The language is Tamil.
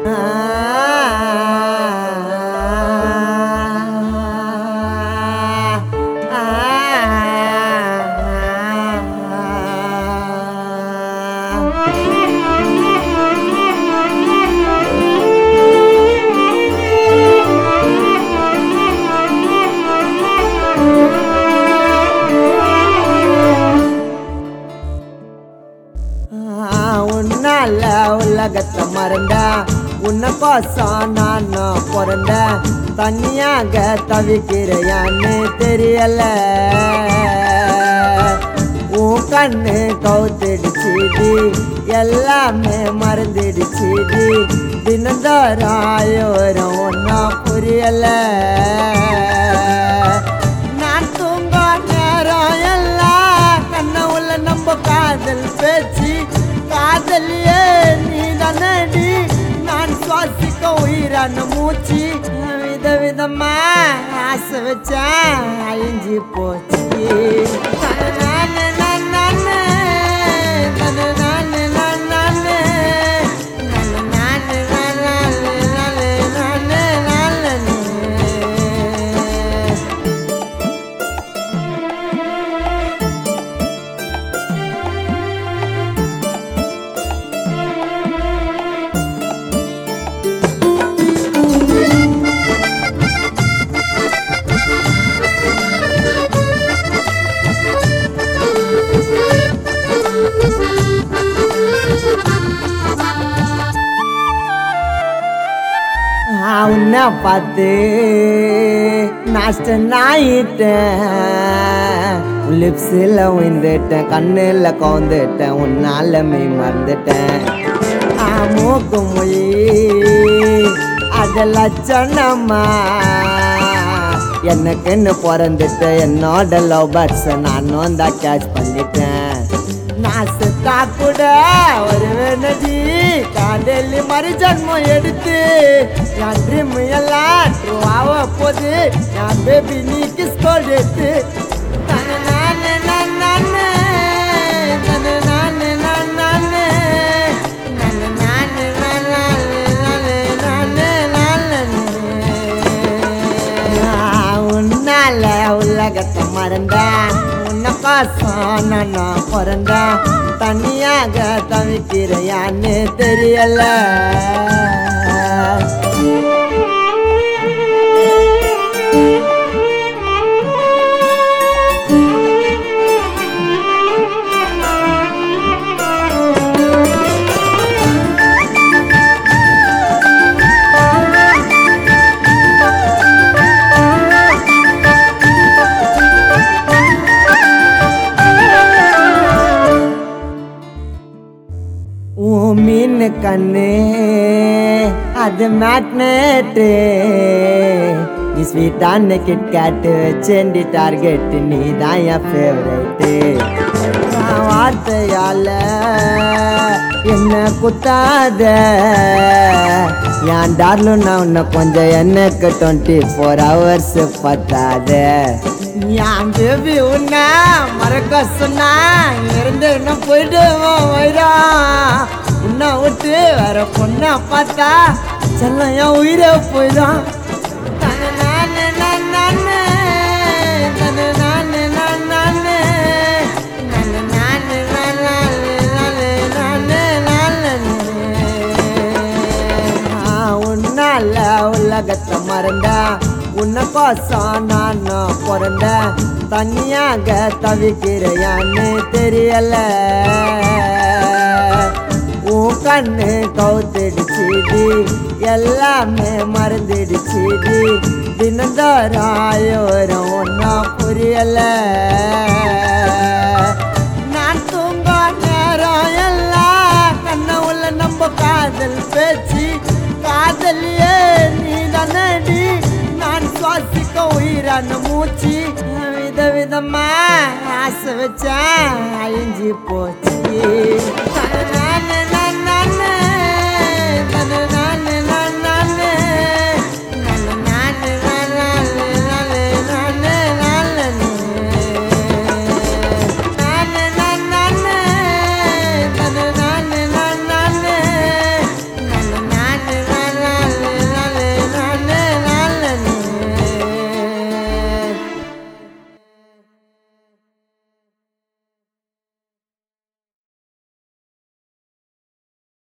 உன்னால உலகத்தை மறந்த உன்னை கோசம் நான் பிறந்த தனியாக தவிக்கிறையான்னு தெரியல உன் கண்ணு கவுத்திடுச்சுடி எல்லாமே மறந்துடுச்சுடி தினந்தோறும் ஆயோரம் ஒன்றும் புரியல நான் தூங்க நேரம் எல்லாம் கண்ண உள்ள நம்ம காதல் பேச்சு காதலியே நீ தானடி நான் சுவாசிக்க உயிரான மூச்சு வித விதமா ஆசை வச்சேன் அழிஞ்சு போச்சு நானு, நானு, நானு, நானு, நானு, நானு, நானு. நானு, நானு, நானு, நானு, நானு, நானு. நான் உன்னை பார்த்து நாஷ்ட நாயிட்டேன் லிப்ஸில் விழுந்துட்டேன் கண்ணில் கவுந்துட்டேன் உன்னால மெய் மறந்துட்டேன் ஆ, மூக்கு மொழி அது லட்சணமா எனக்குன்னு பிறந்துட்டு என்னோட லவ் பேர்ட்ஸை நானும் தான் கேட்ச் பண்ணிட்டேன் நான் செத்தா கூட ஒரு வேணடி காதலி மறு ஜன்மம் எடுத்து என் ட்ரீம் எல்லாம் ட்ரூ ஆக போது என் பேபி நீ கிஸ் எடுத்து நானு நானு நானு நானு. நானு நானு நானு நானு. நானு நானு நானு நானு நானு நானு. உன்னால உலகத்தை மறந்தேன் உன்னை கோசம் நான் பிறந்தேன் தனியாக தவிக்கிறையான்னு தெரியல உன் மீன் கண்ணு அது மேக்னெட்டு நீ ஸ்வீட்டான கிட் கேட்டு வச்சேண்டி டார்கெட் நீ தான் என் ஃபேவரேட்டு வார்த்தையால என்ன குத்தாத என் டார்லும் நான் உன்னை கொஞ்சம் எனக்கு டுவெண்ட்டி ஃபோர் ஹவர்ஸ் பத்தாத என் பேபி உன்னை மறக்க சொன்னா இருந்து இன்னும் போயிட்டு வயிறா உன்னை விட்டு வேற பொண்ணை பார்த்தா செல்லம் என் உயிரே போயிடும் நானு நானு நானு நானு. நானு நானு நானு நானு. நானு நானு நானு நானு நானு நானு. ஆ, உன்னால உலகத்தை மறந்த உன்னை கோசம் நான் பிறந்த தனியாக தவிக்கிறையான்னு தெரியல உன் கண்ணு கவுத்திடுச்சுடி எல்லாமே மறந்துடுச்சுடி தினந்தோறும் ஆயோரம் ஒன்றும் புரியல நான் தூங்க நேரம் எல்லாம் கண்ண உள்ள நம்ம காதல் பேச்சு காதலியே நீ தானடி நான் சுவாசிக்க உயிரான மூச்சு வித விதமா ஆசை வச்சேன் அழிஞ்சு போச்சு